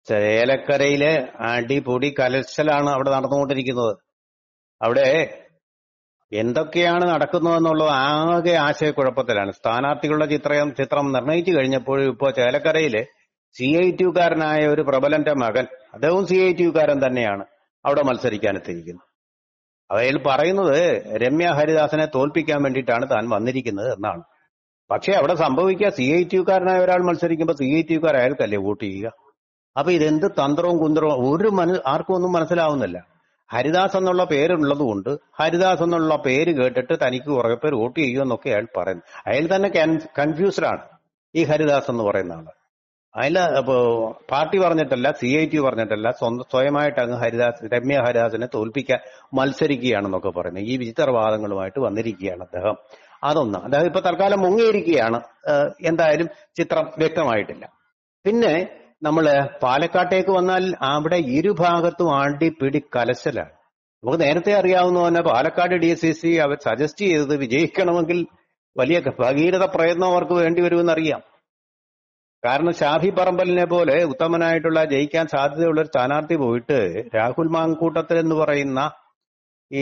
ചേലക്കരയിലെ അടിപൊടി കലശലാണ് അവിടെ നടന്നുകൊണ്ടിരിക്കുന്നത് അവിടെ എന്തൊക്കെയാണ് നടക്കുന്നതെന്നുള്ളത് ആകെ ആശയക്കുഴപ്പത്തിലാണ് സ്ഥാനാർത്ഥികളുടെ ചിത്രം ചിത്രം നിർണയിച്ചു കഴിഞ്ഞപ്പോഴും ഇപ്പോ ചേലക്കരയിലെ സി ഐ ടിയുകാരനായ ഒരു പ്രബലന്റെ മകൻ അദ്ദേഹവും സി ഐ ടിയുകാരൻ തന്നെയാണ് അവിടെ മത്സരിക്കാനെത്തിയിരിക്കുന്നത് അയാൾ പറയുന്നത് രമ്യ ഹരിദാസനെ തോൽപ്പിക്കാൻ വേണ്ടിയിട്ടാണ് താൻ വന്നിരിക്കുന്നത് എന്നാണ് പക്ഷെ അവിടെ സംഭവിക്കുക സി ഐ ടിയുകാരനായ ഒരാൾ മത്സരിക്കുമ്പോൾ സി ഐ ടിയുകാർ അയാൾക്കല്ലേ വോട്ട് ചെയ്യുക അപ്പൊ ഇതെന്ത് തന്ത്രവും കുന്തരവും ഒരു മനു ആർക്കും ഒന്നും മനസ്സിലാവുന്നില്ല ഹരിദാസ് എന്നുള്ള പേരുള്ളത് കൊണ്ട് ഹരിദാസ് എന്നുള്ള പേര് കേട്ടിട്ട് തനിക്ക് കുറെ പേര് വോട്ട് ചെയ്യുമെന്നൊക്കെ അയാൾ പറയുന്നു അയാൾ തന്നെ കൺഫ്യൂസ്ഡ് ആണ് ഈ ഹരിദാസ് എന്ന് പറയുന്ന ആള് അയാൾ ഇപ്പോ പാർട്ടി പറഞ്ഞിട്ടല്ല സി ഐ ടി പറഞ്ഞിട്ടല്ല സ്വന്തം സ്വയമായിട്ട് അങ്ങ് ഹരിദാസ് രമ്യ ഹരിദാസിനെ തോൽപ്പിക്കാൻ മത്സരിക്കുകയാണെന്നൊക്കെ പറയുന്നത് ഈ വിചിത്രവാദങ്ങളുമായിട്ട് വന്നിരിക്കുകയാണ് അദ്ദേഹം അതൊന്ന് അദ്ദേഹം ഇപ്പൊ തൽക്കാലം മുങ്ങിയിരിക്കുകയാണ് ഏഹ് എന്തായാലും ചിത്രം വ്യക്തമായിട്ടില്ല പിന്നെ നമ്മള് പാലക്കാട്ടേക്ക് വന്നാൽ അവിടെ ഇരുഭാഗത്തും അടിപിടി കലശലാണ് നമുക്ക് നേരത്തെ അറിയാവുന്ന തന്നെ പാലക്കാട് ഡി സി സി അവർ സജസ്റ്റ് ചെയ്തത് വിജയിക്കണമെങ്കിൽ വലിയ ഭഗീരഥ പ്രയത്നം അവർക്ക് വേണ്ടി വരുമെന്ന് അറിയാം കാരണം ഷാഫി പറമ്പലിനെ പോലെ ഉത്തമനായിട്ടുള്ള ജയിക്കാൻ സാധ്യതയുള്ള ഒരു സ്ഥാനാർത്ഥി പോയിട്ട് രാഹുൽ മാങ്കൂട്ടത്തിൽ എന്ന് പറയുന്ന ഈ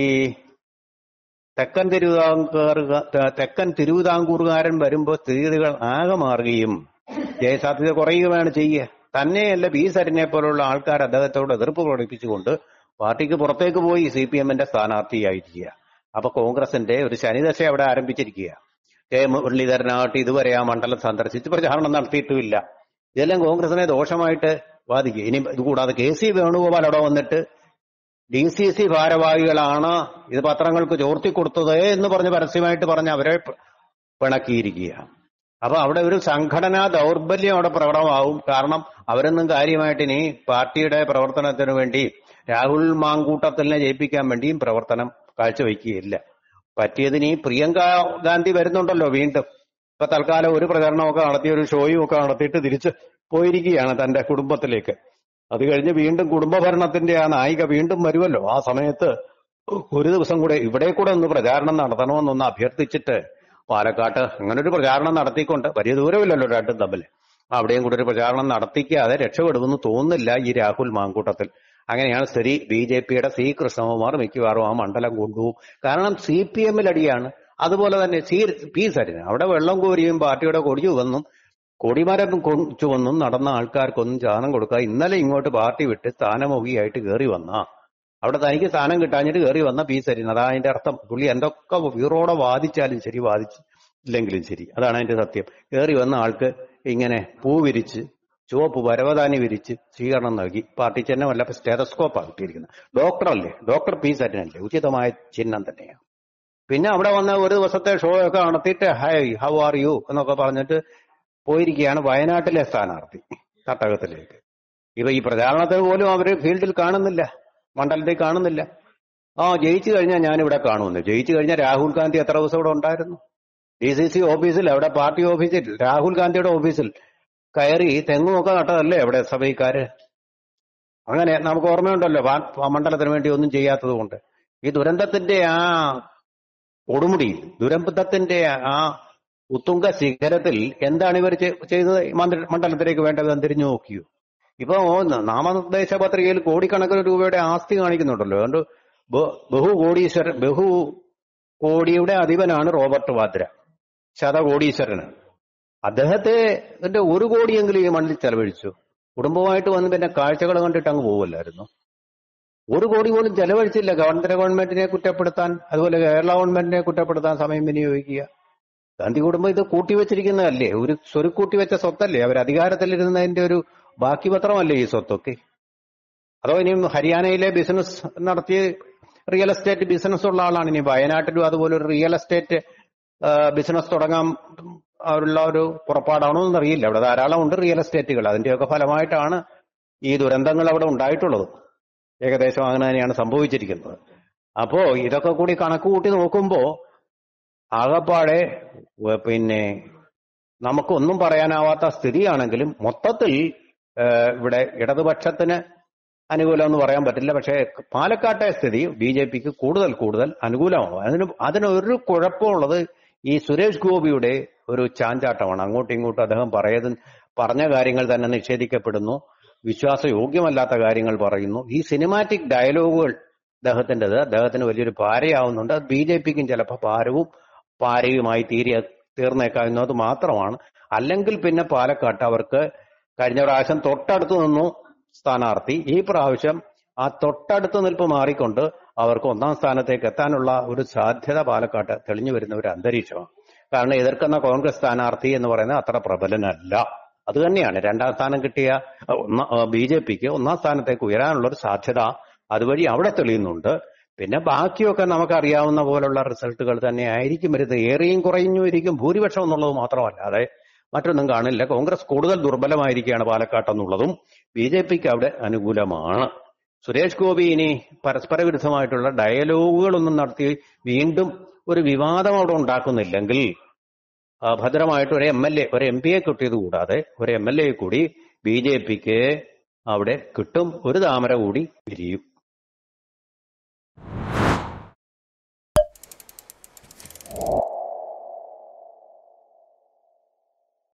തെക്കൻ തിരുവിതാംകൂർ തെക്കൻ തിരുവിതാംകൂറുകാരൻ വരുമ്പോൾ സ്ഥിതിഗതികൾ ആകെ മാറുകയും ജയസാധ്യത കുറയുകയാണ് ചെയ്യുക തന്നെയല്ല ബി സരിനെ പോലുള്ള ആൾക്കാർ അദ്ദേഹത്തോട് എതിർപ്പ് പ്രകടിപ്പിച്ചുകൊണ്ട് പാർട്ടിക്ക് പുറത്തേക്ക് പോയി സി പി എമ്മിന്റെ സ്ഥാനാർത്ഥിയായിരിക്കുക അപ്പൊ കോൺഗ്രസിന്റെ ഒരു ശനിദശ അവിടെ ആരംഭിച്ചിരിക്കുക കെ മുരളീധരനാകട്ടെ ഇതുവരെ ആ മണ്ഡലം സന്ദർശിച്ച് പ്രചാരണം നടത്തിയിട്ടുമില്ല ഇതെല്ലാം കോൺഗ്രസിനെ ദോഷമായിട്ട് ബാധിക്കും ഇനി ഇതുകൂടാതെ കെ സി വേണുഗോപാൽ അവിടെ വന്നിട്ട് ഡി സി സി ഭാരവാഹികളാണ് ഇത് പത്രങ്ങൾക്ക് ചോർത്തി കൊടുത്തത് എന്ന് പറഞ്ഞ് പരസ്യമായിട്ട് പറഞ്ഞ് അവരെ പ- പിണക്കിയിരിക്കുക അപ്പൊ അവിടെ ഒരു സംഘടനാ ദൗർബല്യം അവിടെ പ്രകടമാവും കാരണം അവരൊന്നും കാര്യമായിട്ട് ഇനി പാർട്ടിയുടെ പ്രവർത്തനത്തിന് വേണ്ടി രാഹുൽ മാങ്കൂട്ടത്തിനെ ജയിപ്പിക്കാൻ വേണ്ടിയും പ്രവർത്തനം കാഴ്ചവെക്കുകയില്ല പറ്റിയതിന് ഈ പ്രിയങ്ക ഗാന്ധി വരുന്നുണ്ടല്ലോ വീണ്ടും ഇപ്പൊ തൽക്കാലം ഒരു പ്രചരണമൊക്കെ നടത്തി ഒരു ഷോയും ഒക്കെ നടത്തിയിട്ട് തിരിച്ച് പോയിരിക്കുകയാണ് തന്റെ കുടുംബത്തിലേക്ക് അത് കഴിഞ്ഞ് വീണ്ടും കുടുംബഭരണത്തിന്റെ ആ നായിക വീണ്ടും വരുമല്ലോ ആ സമയത്ത് ഒരു ദിവസം കൂടെ ഇവിടെ കൂടെ ഒന്ന് പ്രചാരണം നടത്തണമെന്നൊന്ന് അഭ്യർത്ഥിച്ചിട്ട് പാലക്കാട്ട് അങ്ങനെ ഒരു പ്രചാരണം നടത്തിക്കൊണ്ട് വലിയ ദൂരമില്ലല്ലോ രണ്ടും തമ്മിൽ അവിടെയും കൂടെ ഒരു പ്രചാരണം നടത്തിക്കാതെ രക്ഷപ്പെടുമെന്ന് തോന്നുന്നില്ല ഈ രാഹുൽ മാങ്കൂട്ടത്തിൽ അങ്ങനെയാണ് സ്ഥിതി ബി ജെ പിയുടെ സി കൃഷ്ണകുമാർ മിക്കവാറും ആ മണ്ഡലം കൊണ്ടുപോകും കാരണം സി പി എമ്മിൽ അടിയാണ് അതുപോലെ തന്നെ സി പി സരിന് അവിടെ വെള്ളം കോരിയും പാർട്ടിയുടെ കൊടി ചുവന്നും കൊടിമരം കൊ- ചുവന്നും നടന്ന ആൾക്കാർക്കൊന്നും ചാനം കൊടുക്കുക ഇന്നലെ ഇങ്ങോട്ട് പാർട്ടി വിട്ട് സ്ഥാനമോഹിയായിട്ട് കയറി വന്ന അവിടെ തനിക്ക് സ്ഥാനം കിട്ടാഞ്ഞിട്ട് കയറി വന്ന പി സരിൻ അതാ അതിന്റെ അർത്ഥം പുള്ളി എന്തൊക്കെ വീറോടെ വാദിച്ചാലും ശരി വാദിച്ചില്ലെങ്കിലും ശരി അതാണ് അതിന്റെ സത്യം കയറി വന്ന ആൾക്ക് ഇങ്ങനെ പൂ വിരിച്ച് ചുവപ്പ് പരവതാനി വിരിച്ച് സ്വീകരണം നൽകി പാർട്ടി ചിഹ്നമല്ല സ്റ്റേതസ്കോപ്പാണ് കിട്ടിയിരിക്കുന്നത് ഡോക്ടറല്ലേ ഡോക്ടർ പി സരിനല്ലേ ഉചിതമായ ചിഹ്നം തന്നെയാണ് പിന്നെ അവിടെ വന്ന ഒരു ദിവസത്തെ ഷോ ഒക്കെ നടത്തിയിട്ട് ഹൈ ഹൗ ആർ യു എന്നൊക്കെ പറഞ്ഞിട്ട് പോയിരിക്കുകയാണ് വയനാട്ടിലെ സ്ഥാനാർത്ഥി തട്ടകത്തിലേക്ക് ഇപ്പൊ ഈ പ്രചാരണത്തിന് പോലും അവര് ഫീൽഡിൽ കാണുന്നില്ല മണ്ഡലത്തിൽ കാണുന്നില്ല ആ ജയിച്ചു കഴിഞ്ഞാൽ ഞാൻ ഇവിടെ കാണുമെന്ന് ജയിച്ചു കഴിഞ്ഞാൽ രാഹുൽ ഗാന്ധി എത്ര ദിവസം ഇവിടെ ഉണ്ടായിരുന്നു ഡി സി സി ഓഫീസിൽ അവിടെ പാർട്ടി ഓഫീസിൽ രാഹുൽ ഗാന്ധിയുടെ ഓഫീസിൽ കയറി തെങ്ങുമൊക്കെ നട്ടതല്ലേ അവിടെ സഭയിക്കാര് അങ്ങനെ നമുക്ക് ഓർമ്മയുണ്ടല്ലോ പാ- പാ- മണ്ഡലത്തിന് വേണ്ടി ഒന്നും ചെയ്യാത്തത് കൊണ്ട് ഈ ദുരന്തത്തിന്റെ ആ കൊടുമുടിയിൽ ദുരന്തത്തിന്റെ ആ ഉത്തുംഗ ശിഖരത്തിൽ എന്താണ് ഇവർ ചെ- ചെയ്തത് ഈ മണ്ഡ- മണ്ഡലത്തിലേക്ക് വേണ്ടത് തിരിഞ്ഞു നോക്കിയോ ഇപ്പൊ ന- നാമനിർദ്ദേശ പത്രികയിൽ കോടിക്കണക്കിന് രൂപയുടെ ആസ്തി കാണിക്കുന്നുണ്ടല്ലോ അതുകൊണ്ട് ബ- ബഹു കോടീശ്വരൻ ബഹു കോടിയുടെ അധിപനാണ് റോബർട്ട് വാദ്ര ശതകോടീശ്വരന് അദ്ദേഹത്തെ ഇതിന്റെ ഒരു കോടിയെങ്കിലും ഈ മണ്ണിൽ ചെലവഴിച്ചു കുടുംബമായിട്ട് വന്ന് പിന്നെ കാഴ്ചകൾ കണ്ടിട്ട് അങ്ങ് പോവല്ലായിരുന്നു ഒരു കോടി പോലും ചെലവഴിച്ചില്ല കേന്ദ്ര ഗവൺമെന്റിനെ കുറ്റപ്പെടുത്താൻ അതുപോലെ കേരള ഗവൺമെന്റിനെ കുറ്റപ്പെടുത്താൻ സമയം വിനിയോഗിക്കുക ഗാന്ധി കുടുംബം ഇത് കൂട്ടിവെച്ചിരിക്കുന്നതല്ലേ ഒരു സ്വരുക്കൂട്ടി വെച്ച സ്വത്തല്ലേ അവർ അധികാരത്തിലിരുന്നതിന്റെ ഒരു ബാക്കി പത്രമല്ലേ ഈ സ്വത്തൊക്കെ അതോ ഇനിയും ഹരിയാനയിലെ ബിസിനസ് നടത്തി റിയൽ എസ്റ്റേറ്റ് ബിസിനസ് ഉള്ള ആളാണ് ഇനി വയനാട്ടിലും അതുപോലെ ഒരു റിയൽ എസ്റ്റേറ്റ് ബിസിനസ് തുടങ്ങാൻ ഉള്ള ഒരു പുറപ്പാടാണോ എന്നറിയില്ല അവിടെ ധാരാളം ഉണ്ട് റിയൽ എസ്റ്റേറ്റുകൾ അതിന്റെയൊക്കെ ഫലമായിട്ടാണ് ഈ ദുരന്തങ്ങൾ അവിടെ ഉണ്ടായിട്ടുള്ളത് ഏകദേശം അങ്ങനെ തന്നെയാണ് സംഭവിച്ചിരിക്കുന്നത് അപ്പോ ഇതൊക്കെ കൂടി കണക്ക് കൂട്ടി നോക്കുമ്പോ ആകപ്പാടെ വ- പിന്നെ നമുക്കൊന്നും പറയാനാവാത്ത സ്ഥിതിയാണെങ്കിലും മൊത്തത്തിൽ ഏഹ്, ഇവിടെ ഇടതുപക്ഷത്തിന് അനുകൂലം എന്ന് പറയാൻ പറ്റില്ല പക്ഷേ പാലക്കാട്ടെ സ്ഥിതി ബി ജെ പിക്ക് കൂടുതൽ കൂടുതൽ അനുകൂലമാണ് അതിന് അതിനൊരു കുഴപ്പമുള്ളത് ഈ സുരേഷ് ഗോപിയുടെ ഒരു ചാഞ്ചാട്ടമാണ് അങ്ങോട്ടും ഇങ്ങോട്ടും അദ്ദേഹം പറയത് പറഞ്ഞ കാര്യങ്ങൾ തന്നെ നിഷേധിക്കപ്പെടുന്നു വിശ്വാസയോഗ്യമല്ലാത്ത കാര്യങ്ങൾ പറയുന്നു ഈ സിനിമാറ്റിക് ഡയലോഗുകൾ അദ്ദേഹത്തിൻ്റെത് അദ്ദേഹത്തിന് വലിയൊരു പാരയാവുന്നുണ്ട് അത് ബി ജെ പിക്കും ചിലപ്പോൾ പാരവും പാരയുമായി തീരെ തീർന്നേക്കാവുന്നത് മാത്രമാണ് അല്ലെങ്കിൽ പിന്നെ പാലക്കാട്ട് അവർക്ക് കഴിഞ്ഞ പ്രാവശ്യം തൊട്ടടുത്ത് നിന്നു സ്ഥാനാർത്ഥി ഈ പ്രാവശ്യം ആ തൊട്ടടുത്ത് നിൽപ്പ് മാറിക്കൊണ്ട് അവർക്ക് ഒന്നാം സ്ഥാനത്തേക്ക് എത്താനുള്ള ഒരു സാധ്യത പാലക്കാട്ട് തെളിഞ്ഞു വരുന്ന ഒരു അന്തരീക്ഷമാണ് കാരണം എതിർക്കുന്ന കോൺഗ്രസ് സ്ഥാനാർത്ഥി എന്ന് പറയുന്നത് അത്ര പ്രബലനല്ല അത് തന്നെയാണ് രണ്ടാം സ്ഥാനം കിട്ടിയ ബി ജെ പിക്ക് ഒന്നാം സ്ഥാനത്തേക്ക് ഉയരാനുള്ള ഒരു സാധ്യത അതുവഴി അവിടെ തെളിയുന്നുണ്ട് പിന്നെ ബാക്കിയൊക്കെ നമുക്കറിയാവുന്ന പോലുള്ള റിസൾട്ടുകൾ തന്നെ ആയിരിക്കും വരുന്നത് ഏറെയും കുറഞ്ഞു ഇരിക്കും ഭൂരിപക്ഷം എന്നുള്ളത് മാത്രമല്ലാതെ മറ്റൊന്നും കാണില്ല കോൺഗ്രസ് കൂടുതൽ ദുർബലമായിരിക്കുകയാണ് പാലക്കാട്ട് എന്നുള്ളതും ബി ജെ പിക്ക് അവിടെ അനുകൂലമാണ് സുരേഷ് ഗോപി ഇനി പരസ്പര വിരുദ്ധമായിട്ടുള്ള ഡയലോഗുകളൊന്നും നടത്തി വീണ്ടും ഒരു വിവാദം അവിടെ ഉണ്ടാക്കുന്നില്ലെങ്കിൽ ആ, ഭദ്രമായിട്ട് ഒരു എം എൽ എ ഒരു എം പിയെ കിട്ടിയത് കൂടാതെ ഒരു എം എൽ എ കൂടി ബി ജെ പിക്ക് അവിടെ കിട്ടും ഒരു താമര കൂടി വിരിയും